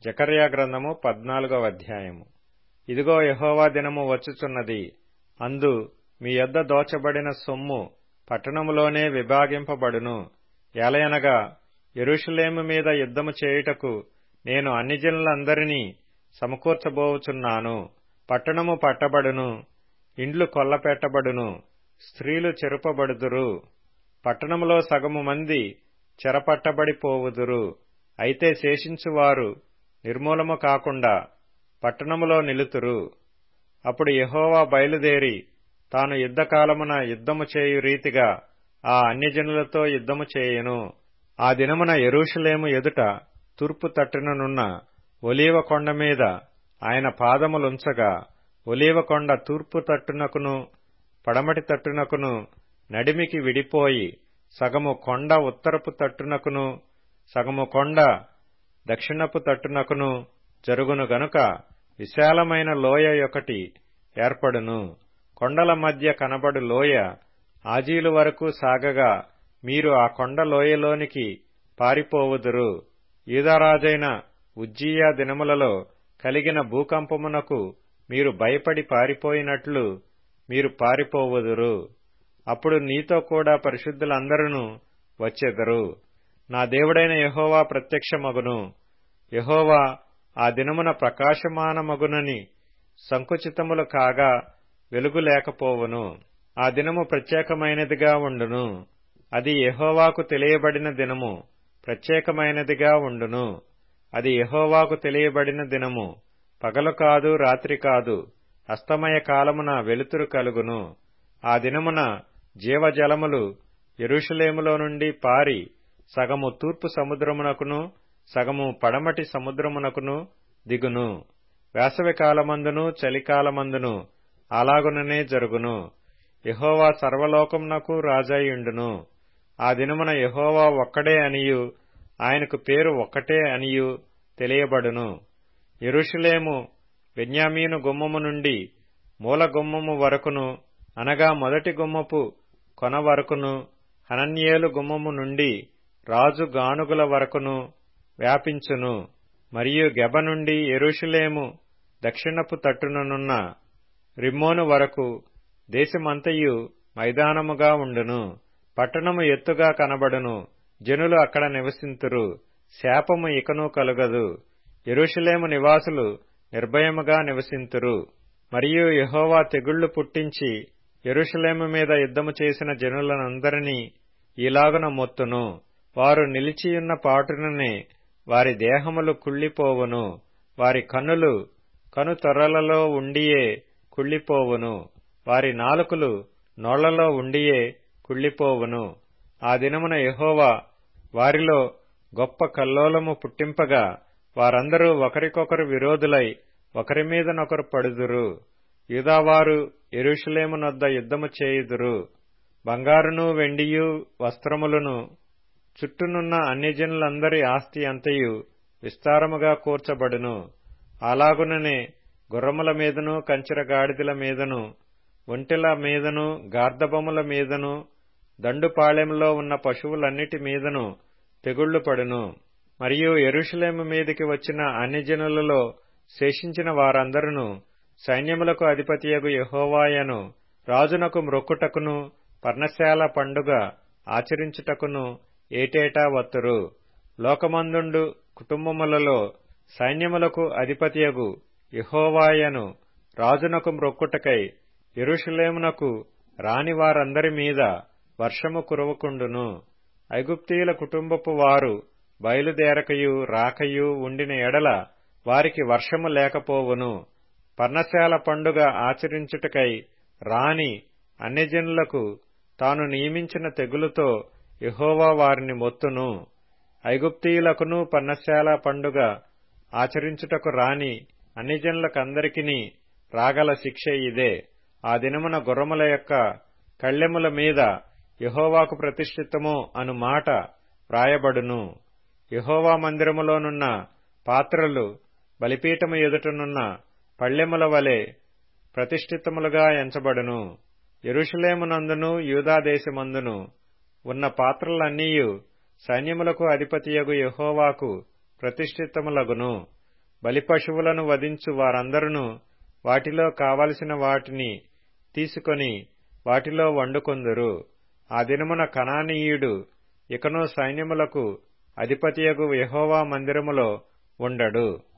జకర్యా గ్రంథము పద్నాలుగవ అధ్యాయము ఇదిగో యహోవా దినము వచ్చుచున్నది అందు మీ యొద్ద దోచబడిన సొమ్ము పట్టణములోనే విభాగింపబడును ఏలయనగా యెరూషలేము మీద యుద్ధము చేయుటకు నేను అన్ని జనులందరినీ సమకూర్చబోవుచున్నాను పట్టణము పట్టబడును ఇండ్లు కొల్లపెట్టబడును స్త్రీలు చెరుపబడుదురు పట్టణములో సగము మంది చెరపట్టబడిపోవుదురు అయితే శేషించువారు నిర్మూలము కాకుండా పట్టణములో నిలుతురు అప్పుడు యహోవా బయలుదేరి తాను యుద్ధకాలమున యుద్ధము చేయు రీతిగా ఆ అన్యజనులతో యుద్ధము చేయును ఆ దినమున ఎరూషలేము ఎదుట తూర్పు తట్టుననున్న ఒలీవ కొండ మీద ఆయన పాదములుంచగా ఒలీవ కొండ తూర్పు తట్టునకును పడమటి తట్టునకును నడిమికి విడిపోయి సగము కొండ ఉత్తరపు తట్టునకును సగము కొండ దక్షిణపు తట్టునకును జరుగును గనుక విశాలమైన లోయ ఒకటి ఏర్పడును కొండల మధ్య కనబడు లోయ ఆజీలు వరకు సాగగా మీరు ఆ కొండ లోయలోనికి పారిపోవుదురు ఈదారాజైన ఉజ్జీయా దినములలో కలిగిన భూకంపమునకు మీరు భయపడి పారిపోయినట్లు మీరు పారిపోవుదురు అప్పుడు నీతో కూడా పరిశుద్ధులందరూ వచ్చెదరు నా దేవుడైన యహోవా ప్రత్యక్షమగును యహోవా ఆ దినమున ప్రకాశమానమగునని సంకుచితములు కాగా వెలుగు లేకపోవును ఆ దినము ప్రత్యేకమైనదిగా ఉండును అది యహోవాకు తెలియబడిన దినము ప్రత్యేకమైనదిగా ఉండును అది యహోవాకు తెలియబడిన దినము పగలు కాదు రాత్రి కాదు అస్తమయ కాలమున వెలుతురు కలుగును ఆ దినమున జీవజలములు ఎరుషలేములో నుండి పారి సగము తూర్పు సముద్రమునకును సగము పడమటి సముద్రమునకును దిగును వేసవి కాలమందును చలికాలమందును అలాగుననే జరుగును యహోవా సర్వలోకమునకు రాజాయుండును ఆ దినమున యహోవా ఒక్కడే అనియు ఆయనకు పేరు ఒక్కటే అనియు తెలియబడును ఎరుషులేము బెన్యామీను గుమ్మము నుండి మూల గుమ్మము వరకును అనగా మొదటి గుమ్మపు కొన వరకును హనన్యేలు గుమ్మము నుండి రాజు గానుగుల వరకును వ్యాపించును మరియు గెబ నుండి ఎరుషులేము దక్షిణపు తట్టుననున్న రిమ్మోను వరకు దేశమంతయు మైదానముగా ఉండును పట్టణము ఎత్తుగా కనబడును జనులు అక్కడ నివసింతురు శాపము ఇకను కలుగదు ఎరుషులేము నివాసులు నిర్భయముగా నివసింతురు మరియు యహోవా తెగుళ్లు పుట్టించి ఎరుషులేము మీద యుద్ధము చేసిన జనులనందరినీ ఇలాగున మొత్తును వారు నిలిచియున్న పాటుననే వారి దేహములు కుళ్ళిపోవును వారి కన్నులు కను తొర్రలలో ఉండియే కుళ్ళిపోవును వారి నాలుకలు నోళ్లలో ఉండియే కుళ్ళిపోవును ఆ దినమున యహోవా వారిలో గొప్ప కల్లోలము పుట్టింపగా వారందరూ ఒకరికొకరు విరోధులై ఒకరి మీదనొకరు పడుదురు యూదావారు ఎరుషులేమునొద్ద యుద్ధము చేయుదురు బంగారును వెండియు వస్త్రములను చుట్టూనున్న అన్యజనులందరి ఆస్తి అంతయు విస్తారముగా కూర్చబడును అలాగుననే గుర్రముల మీదను కంచెర గాడిదల మీదను ఒంటెల మీదను గార్ధబొమ్మల మీదను దండుపాళెంలో ఉన్న పశువులన్నిటి మీదను తెగుళ్లు పడును మరియు ఎరుషులేము మీదికి వచ్చిన అన్యజనులలో శేషించిన వారందరూ సైన్యములకు అధిపతియగు యహోవాయను రాజునకు మ్రొక్కుటకును పర్ణశాల పండుగ ఆచరించుటకును ఏటేటా వత్తురు లోకమందుండు కుటుంబములలో సైన్యములకు అధిపతియగు యహోవాయను రాజునకు మ్రొక్కుటకై ఎరుషులేమునకు రాని వారందరి మీద వర్షము కురవకుండును ఐగుప్తీయుల కుటుంబపు వారు బయలుదేరకయు రాకయు ఉండిన ఎడల వారికి వర్షము లేకపోవును పర్ణశాల పండుగ ఆచరించుటకై రాని అన్యజనులకు తాను నియమించిన తెగులుతో యహోవా వారిని మొత్తును ఐగుప్తీయులకును పర్ణశాల పండుగ ఆచరించుటకు రాని అన్యజనులకందరికీ రాగల శిక్ష ఇదే ఆ దినమున గుర్రముల యొక్క కళ్ళెముల మీద యహోవాకు ప్రతిష్ఠితము అను మాట వ్రాయబడును యహోవా మందిరములోనున్న పాత్రలు బలిపీఠము ఎదుటనున్న పళ్ళెముల వలె ప్రతిష్ఠితములుగా ఎంచబడును ఎరుషులేమునందును యూదాదేశమందును ఉన్న పాత్రలన్నీయు సైన్యములకు అధిపతియగు యహోవాకు ప్రతిష్ఠితములగును బలిపశువులను వధించు వారందరూ వాటిలో కావలసిన వాటిని తీసుకొని వాటిలో వండుకొందురు ఆ దినమున కనానీయుడు ఇకను సైన్యములకు అధిపతియగు యహోవా మందిరములో ఉండడు